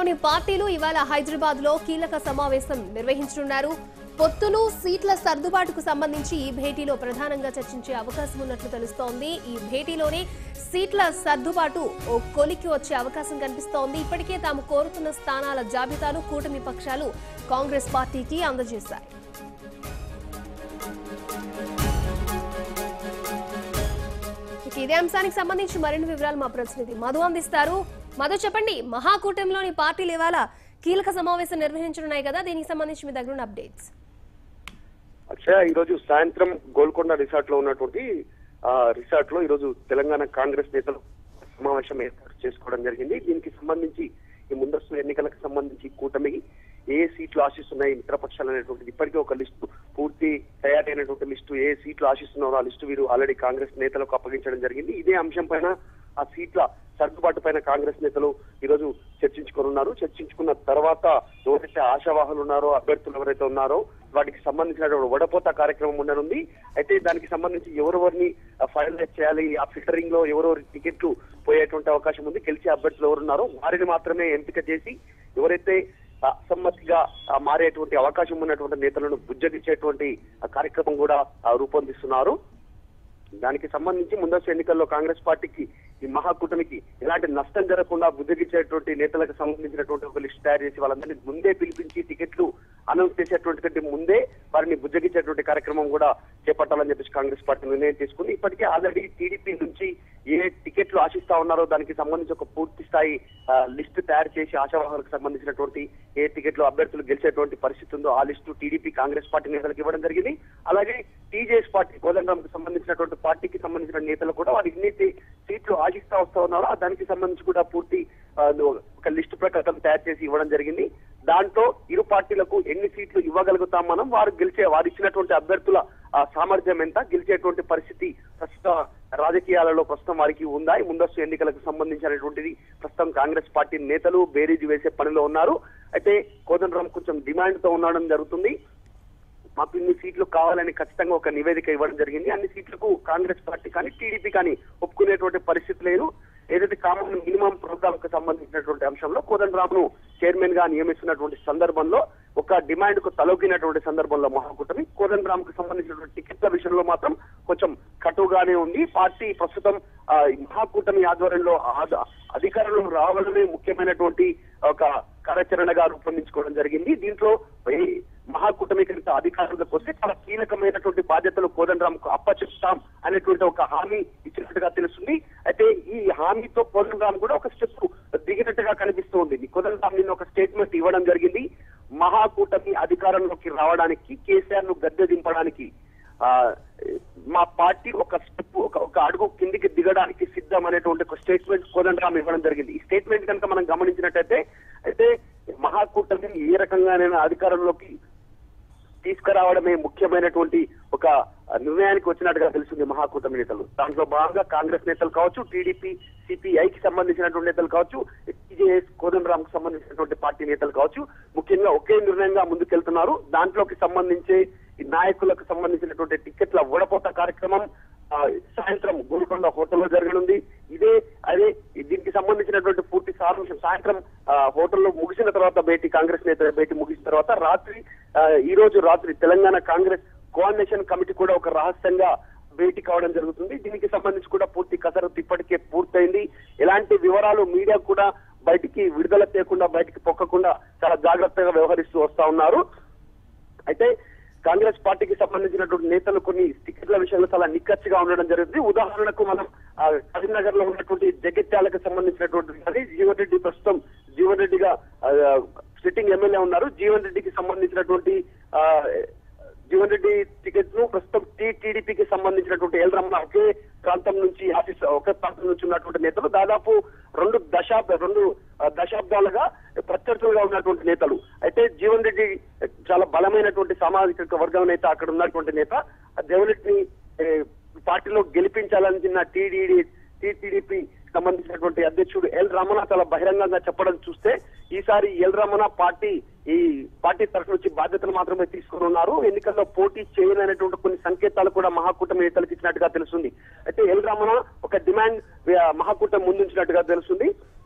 కూటమిలోని పార్టీలు ఇవాళ హైదరాబాద్ లో కీలక సమావేశం నిర్వహించనున్నారు పొత్తులు సీట్ల సర్దుబాటుకు సంబంధించి ఈ భేటీలో ప్రధానంగా చర్చించే అవకాశం ఉన్నట్లు తెలుస్తోంది ఈ భేటీలోనే సీట్ల సర్దుబాటు ఓ కొలికి వచ్చే అవకాశం కనిపిస్తోంది ఇప్పటికే తాము కోరుతున్న స్థానాల జాబితాను కూటమి పక్షాలు కాంగ్రెస్ పార్టీకి అందజేశాయి ఇక ఇదే అంశానికి సంబంధించి మరిన్ని వివరాలు మా ప్రతినిధి మధు అందిస్తారు మధు చెప్పండి మహాకూటమిలోని పార్టీలు ఇవాళ కీలక సమావేశం నిర్వహించనున్నాయి కదా దీనికి సంబంధించి మీ దగ్గర ఉన్న అప్డేట్స్ అక్షయ ఈ రోజు సాయంత్రం గోల్కొండ రిసార్ట్ లో ఉన్నటువంటి ఆ రిసార్ట్ లో ఈ రోజు తెలంగాణ కాంగ్రెస్ నేతలు సమావేశం ఏర్పాటు చేసుకోవడం జరిగింది దీనికి సంబంధించి ఈ ముందస్తు ఎన్నికలకు సంబంధించి కూటమికి ఏ సీట్లు ఆశిస్తున్నాయి మిత్రపక్షాలు అనేటువంటిది ఇప్పటికే ఒక లిస్టు పూర్తి తయారైనటువంటి లిస్టు ఏ సీట్లు ఆశిస్తున్నారో ఆ లిస్టు వీరు ఆల్రెడీ కాంగ్రెస్ నేతలకు అప్పగించడం జరిగింది ఇదే అంశం పైన ఆ సీట్ల సర్దుబాటు పైన కాంగ్రెస్ నేతలు ఈ రోజు చర్చించుకోనున్నారు చర్చించుకున్న తర్వాత ఎవరైతే ఆశావాహులు ఉన్నారో అభ్యర్థులు ఎవరైతే ఉన్నారో వాటికి సంబంధించినటువంటి వడపోత కార్యక్రమం ఉండనుంది అయితే దానికి సంబంధించి ఎవరెవరిని ఫైనలైజ్ చేయాలి ఆ ఫిల్టరింగ్ లో ఎవరెవరి టికెట్లు పోయేటువంటి అవకాశం ఉంది గెలిచే అభ్యర్థులు ఎవరున్నారో వారిని మాత్రమే ఎంపిక చేసి ఎవరైతే అసమ్మతిగా ఆ, మారేటువంటి అవకాశం ఉన్నటువంటి నేతలను బుజ్జగించేటువంటి ఆ కార్యక్రమం కూడా ఆ, రూపొందిస్తున్నారు దానికి సంబంధించి ముందస్తు ఎన్నికల్లో కాంగ్రెస్ పార్టీకి ఈ మహాకూటమికి ఎలాంటి నష్టం జరగకుండా బుద్ధగించేటువంటి నేతలకు సంబంధించినటువంటి ఒక లిస్ట్ తయారు చేసి వాళ్ళందరినీ ముందే పిలిపించి టికెట్లు అనౌన్స్ చేసేటువంటి కంటే ముందే వారిని బుజ్జగించేటువంటి కార్యక్రమం కూడా చేపట్టాలని చెప్పేసి కాంగ్రెస్ పార్టీ నిర్ణయం తీసుకుంది ఇప్పటికే ఆల్రెడీ టీడీపీ నుంచి ఏ టికెట్లు ఆశిస్తా ఉన్నారో దానికి సంబంధించి ఒక పూర్తి స్థాయి ఆ, లిస్టు తయారు చేసి ఆశావాహులకు సంబంధించినటువంటి ఏ టికెట్లు అభ్యర్థులు గెలిచేటువంటి పరిస్థితి ఉందో ఆ లిస్టు టీడీపీ కాంగ్రెస్ పార్టీ నేతలకు ఇవ్వడం జరిగింది అలాగే టీజేఎస్ పార్టీ కోదండరాంకు సంబంధించినటువంటి పార్టీకి సంబంధించిన నేతలు కూడా వారి ఎన్ని సీట్లు ఆశిస్తా వస్తా ఉన్నారో ఆ దానికి సంబంధించి కూడా పూర్తి ఆ, ఒక లిస్టు ప్రకారం తయారు చేసి ఇవ్వడం జరిగింది దాంట్లో ఇరు పార్టీలకు ఎన్ని సీట్లు ఇవ్వగలుగుతాం మనం వారు గెలిచే వారు ఇచ్చినటువంటి అభ్యర్థుల ఆ, సామర్థ్యం ఎంత గెలిచేటువంటి పరిస్థితి ప్రస్తుత రాజకీయాలలో ప్రస్తుతం వారికి ఉందా ఈ ముందస్తు ఎన్నికలకు సంబంధించినటువంటిది ప్రస్తుతం కాంగ్రెస్ పార్టీ నేతలు బేరీజు వేసే పనిలో ఉన్నారు అయితే కోదండరాం కొంచెం డిమాండ్ తో ఉండడం జరుగుతుంది మాకు ఇన్ని సీట్లు కావాలని ఖచ్చితంగా ఒక నివేదిక ఇవ్వడం జరిగింది అన్ని సీట్లకు కాంగ్రెస్ పార్టీ కానీ టీడీపీ కానీ ఒప్పుకునేటువంటి పరిస్థితి లేదు ఏదైతే కామన్ మినిమం ప్రోగ్రామ్ కు సంబంధించినటువంటి అంశంలో కోదండరామ్ను చైర్మన్ గా నియమిస్తున్నటువంటి సందర్భంలో ఒక డిమాండ్ కు తలొగ్గినటువంటి సందర్భంలో మహాకూటమి కోదండరామ్ కు సంబంధించినటువంటి టికెట్ల విషయంలో మాత్రం కొంచెం కటుగానే ఉంది పార్టీ ప్రస్తుతం ఆ, ఈ మహాకూటమి ఆధ్వర్యంలో ఆద- అధికారంలో రావడమే ముఖ్యమైనటువంటి ఒక కార్యాచరణగా రూపొందించుకోవడం జరిగింది దీంట్లో ఈ మహాకూటమి కనుక అధికారంలోకి వస్తే చాలా కీలకమైనటువంటి బాధ్యతలు కోదండరాంకు అప్పచెప్తాం అనేటువంటి ఒక హామీ ఇచ్చినట్టుగా తెలుస్తుంది అయితే ఈ హామీతో కోదండరాం కూడా ఒక స్టెప్ దిగినట్టుగా కనిపిస్తోంది ఈ కోదండరాం నిన్న ఒక స్టేట్మెంట్ ఇవ్వడం జరిగింది మహాకూటమి అధికారంలోకి రావడానికి కేసీఆర్ ను గద్దె దింపడానికి ఆ మా పార్టీ ఒక స్టెప్ ఒక ఒక అడుగు కిందికి దిగడానికి సిద్ధం అనేటువంటి ఒక స్టేట్మెంట్ కోదండరాం ఇవ్వడం జరిగింది ఈ స్టేట్మెంట్ కనుక మనం గమనించినట్టయితే అయితే మహాకూటమి ఏ రకంగానైనా అధికారంలోకి తీసుకురావడమే ముఖ్యమైనటువంటి ఒక నిర్ణయానికి వచ్చినట్టుగా తెలుస్తుంది మహాకూటమి నేతలు దాంట్లో భాగంగా కాంగ్రెస్ నేతలు కావచ్చు టీడీపీ సిపిఐకి సంబంధించినటువంటి నేతలు కావచ్చు టీజేఎస్ కోదండరామ్ కు సంబంధించినటువంటి పార్టీ నేతలు కావచ్చు ముఖ్యంగా ఒకే నిర్ణయంగా ముందుకెళ్తున్నారు దాంట్లోకి సంబంధించి ఈ నాయకులకు సంబంధించినటువంటి టికెట్ల ఊడపోత కార్యక్రమం ఆ, సాయంత్రం గోల్కొండ హోటల్లో జరగనుంది ఇదే అదే దీనికి సంబంధించినటువంటి పూర్తి సారాంశం సాయంత్రం ఆ, హోటల్లో ముగిసిన తర్వాత భేటీ కాంగ్రెస్ నేతల భేటీ ముగిసిన తర్వాత రాత్రి ఆ, ఈ రోజు రాత్రి తెలంగాణ కాంగ్రెస్ కోఆర్డినేషన్ కమిటీ కూడా ఒక రహస్యంగా భేటీ కావడం జరుగుతుంది దీనికి సంబంధించి కూడా పూర్తి కసరత్తు ఇప్పటికే పూర్తయింది ఎలాంటి వివరాలు మీడియా కూడా బయటికి విడుదల చేయకుండా బయటికి పొక్కకుండా చాలా జాగ్రత్తగా వ్యవహరిస్తూ వస్తా ఉన్నారు అయితే కాంగ్రెస్ పార్టీకి సంబంధించినటువంటి నేతలు కొన్ని టికెట్ల విషయంలో చాలా నిక్కచ్చిగా ఉండడం జరుగుతుంది ఉదాహరణకు మనం ఆ, కరీంనగర్ లో ఉన్నటువంటి జగిత్యాలకు సంబంధించినటువంటి అది జీవన్ రెడ్డి ప్రస్తుతం జీవన్ రెడ్డిగా ఆ, సిట్టింగ్ ఎమ్మెల్యే ఉన్నారు జీవన్ రెడ్డికి సంబంధించినటువంటి ఆ, జీవన్ రెడ్డి టికెట్ ను ప్రస్తుతం టీడీపీకి సంబంధించినటువంటి ఎల్ రమణ ఒకే ప్రాంతం నుంచి ఆఫీస్ ఒకే ప్రాంతం నుంచి ఉన్నటువంటి నేతలు దాదాపు రెండు దశాబ్ద రెండు ఆ, దశాబ్దాలుగా ప్రత్యర్థులుగా ఉన్నటువంటి నేతలు అయితే జీవన్ రెడ్డి చాలా బలమైనటువంటి సామాజిక వర్గం నేత అక్కడ ఉన్నటువంటి నేత ఆ జీవన్ రెడ్డిని ఏ, పార్టీలో గెలిపించాలని చిన్న టీడీడీ టీటీడీపీ సంబంధించినటువంటి అధ్యక్షుడు ఎల్ రమణ చాలా బహిరంగంగా చెప్పడం చూస్తే ఈసారి ఎల్ రమణ పార్టీ ఈ పార్టీ తరఫు నుంచి బాధ్యతలు మాత్రమే తీసుకుని ఉన్నారు ఎన్నికల్లో పోటీ చేయననేటువంటి కొన్ని సంకేతాలు కూడా మహాకూటమి నేతలకు ఇచ్చినట్టుగా తెలుస్తుంది అయితే ఎల్ రమణ ఒక డిమాండ్ ఆ, మహాకూటమి ముందుంచినట్టుగా తెలుస్తుంది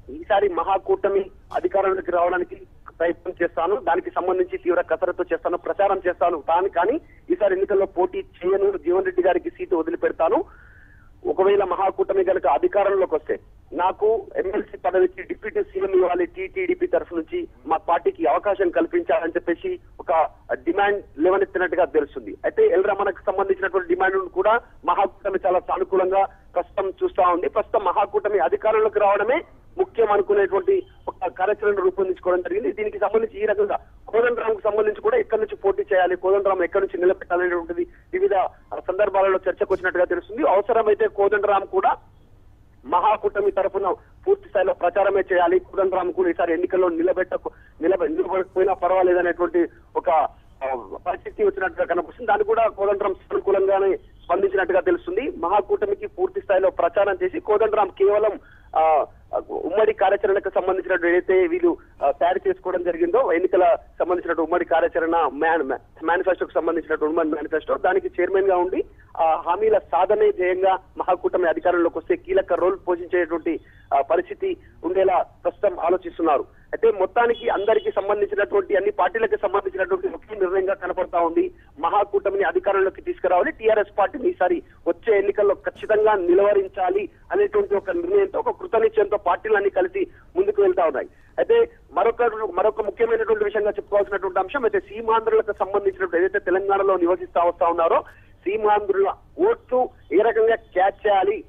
ఈసారి మహాకూటమి అధికారంలోకి రావడానికి ప్రయత్నం చేస్తాను దానికి సంబంధించి తీవ్ర కసరత్తు చేస్తాను ప్రచారం చేస్తాను తాను కానీ ఈసారి ఎన్నికల్లో పోటీ చేయను జీవన్ రెడ్డి గారికి సీటు వదిలిపెడతాను ఒకవేళ మహాకూటమి కనుక అధికారంలోకి వస్తే నాకు ఎమ్మెల్సీ పదవికి డిప్యూటీ సీఎం ఇవ్వాలి టీటీడీపీ తరఫు నుంచి మా పార్టీకి అవకాశం కల్పించాలని చెప్పేసి ఒక డిమాండ్ లేవనెత్తినట్టుగా తెలుస్తుంది అయితే ఎల్ రమణకు సంబంధించినటువంటి డిమాండ్ కూడా మహాకూటమి చాలా సానుకూలంగా ప్రస్తుతం చూస్తా ఉంది ప్రస్తుతం మహాకూటమి అధికారంలోకి రావడమే ముఖ్యం అనుకునేటువంటి ఒక కార్యాచరణ రూపొందించుకోవడం జరిగింది దీనికి సంబంధించి ఈ రకంగా కోదండరాంకు సంబంధించి కూడా ఎక్కడి నుంచి పోటీ చేయాలి కోదండరాం ఎక్కడి నుంచి నిలబెట్టాలనేటువంటిది వివిధ సందర్భాలలో చర్చకు వచ్చినట్టుగా తెలుస్తుంది అవసరమైతే కోదండరాం కూడా మహాకూటమి తరఫున పూర్తి స్థాయిలో ప్రచారమే చేయాలి కోదండరాం కూడా ఈసారి ఎన్నికల్లో నిలబెట్టకు నిలబె నిలబడకపోయినా పర్వాలేదనేటువంటి ఒక ఆ, పరిస్థితి వచ్చినట్టుగా కనిపిస్తుంది దాన్ని కూడా కోదండరాం సానుకూలంగానే స్పందించినట్టుగా తెలుస్తుంది మహాకూటమికి పూర్తి స్థాయిలో ప్రచారం చేసి కోదండరాం కేవలం ఆ ఉమ్మడి కార్యాచరణకు సంబంధించినట్టు ఏదైతే వీళ్ళు ఆ, తయారు చేసుకోవడం జరిగిందో ఎన్నికల సంబంధించినట్టు ఉమ్మడి కార్యాచరణ మేనిఫెస్టోకి సంబంధించినట్టు ఉమ్మడి మేనిఫెస్టో దానికి చైర్మన్ గా ఉండి ఆ హామీల సాధనే ధ్యేయంగా మహాకూటమి అధికారంలోకి వస్తే కీలక రోల్ పోషించేటువంటి ఆ, పరిస్థితి ఉండేలా ప్రస్తుతం ఆలోచిస్తున్నారు అయితే మొత్తానికి అందరికీ సంబంధించినటువంటి అన్ని పార్టీలకు సంబంధించినటువంటి ఒకే నిర్ణయంగా కనపడతా ఉంది మహాకూటమిని అధికారంలోకి తీసుకురావాలి టీఆర్ఎస్ పార్టీని ఈసారి వచ్చే ఎన్నికల్లో ఖచ్చితంగా నిలవరించాలి అనేటువంటి ఒక నిర్ణయంతో ఒక కృతనిశ్చయంతో పార్టీలన్నీ కలిసి ముందుకు వెళ్తా ఉన్నాయి అయితే మరొక మరొక ముఖ్యమైనటువంటి విషయంగా చెప్పుకోవాల్సినటువంటి అంశం అయితే సీమాంధ్రులకు సంబంధించినటువంటి ఏదైతే తెలంగాణలో నివసిస్తా వస్తా ఉన్నారో సీమాంధ్రుల ఓట్లు ఏ రకంగా క్యాచ్ చేయాలి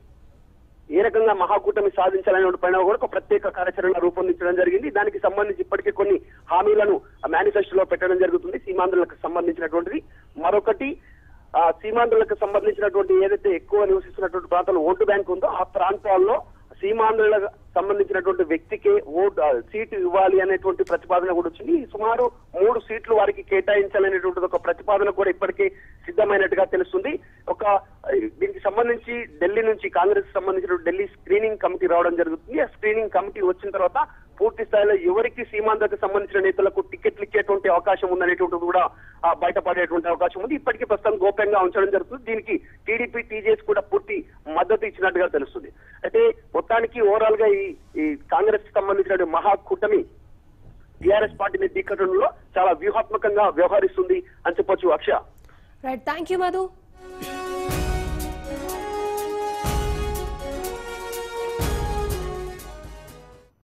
ఏ రకంగా మహాకూటమి సాధించాలనే పైన కూడా ఒక ప్రత్యేక కార్యాచరణ రూపొందించడం జరిగింది దానికి సంబంధించి ఇప్పటికే కొన్ని హామీలను మేనిఫెస్టోలో పెట్టడం జరుగుతుంది సీమాంధ్రులకు సంబంధించినటువంటిది మరొకటి ఆ సీమాంధ్రులకు సంబంధించినటువంటి ఏదైతే ఎక్కువ నివసిస్తున్నటువంటి ప్రాంతాల్లో ఓటు బ్యాంక్ ఉందో ఆ ప్రాంతాల్లో సీమాంధ్రులకు సంబంధించినటువంటి వ్యక్తికే ఓటు ఆ, సీటు ఇవ్వాలి అనేటువంటి ప్రతిపాదన కూడా వచ్చింది సుమారు మూడు సీట్లు వారికి కేటాయించాలనేటువంటిది ఒక ప్రతిపాదన కూడా ఇప్పటికే సిద్ధమైనట్టుగా తెలుస్తుంది ఒక ఆ, దీనికి సంబంధించి ఢిల్లీ నుంచి కాంగ్రెస్ సంబంధించిన ఢిల్లీ స్క్రీనింగ్ కమిటీ రావడం జరుగుతుంది ఆ స్క్రీనింగ్ కమిటీ వచ్చిన తర్వాత పూర్తి స్థాయిలో ఎవరికి సీమాంధ్రకు సంబంధించిన నేతలకు టికెట్లు ఇచ్చేటువంటి అవకాశం ఉందనేటువంటిది కూడా ఆ, బయటపడేటువంటి అవకాశం ఉంది ఇప్పటికీ ప్రస్తుతం గోప్యంగా ఉంచడం జరుగుతుంది దీనికి టీడీపీ టీజేఎస్ కూడా పూర్తి మద్దతు ఇచ్చినట్టుగా తెలుస్తుంది అయితే మొత్తానికి ఓవరాల్ గా ఈ ఈ కాంగ్రెస్ కి సంబంధించిన మహాకూటమి టీఆర్ఎస్ పార్టీని ఢీకట్టడంలో చాలా వ్యూహాత్మకంగా వ్యవహరిస్తుంది అని చెప్పొచ్చు Akshaya right thank you Madhu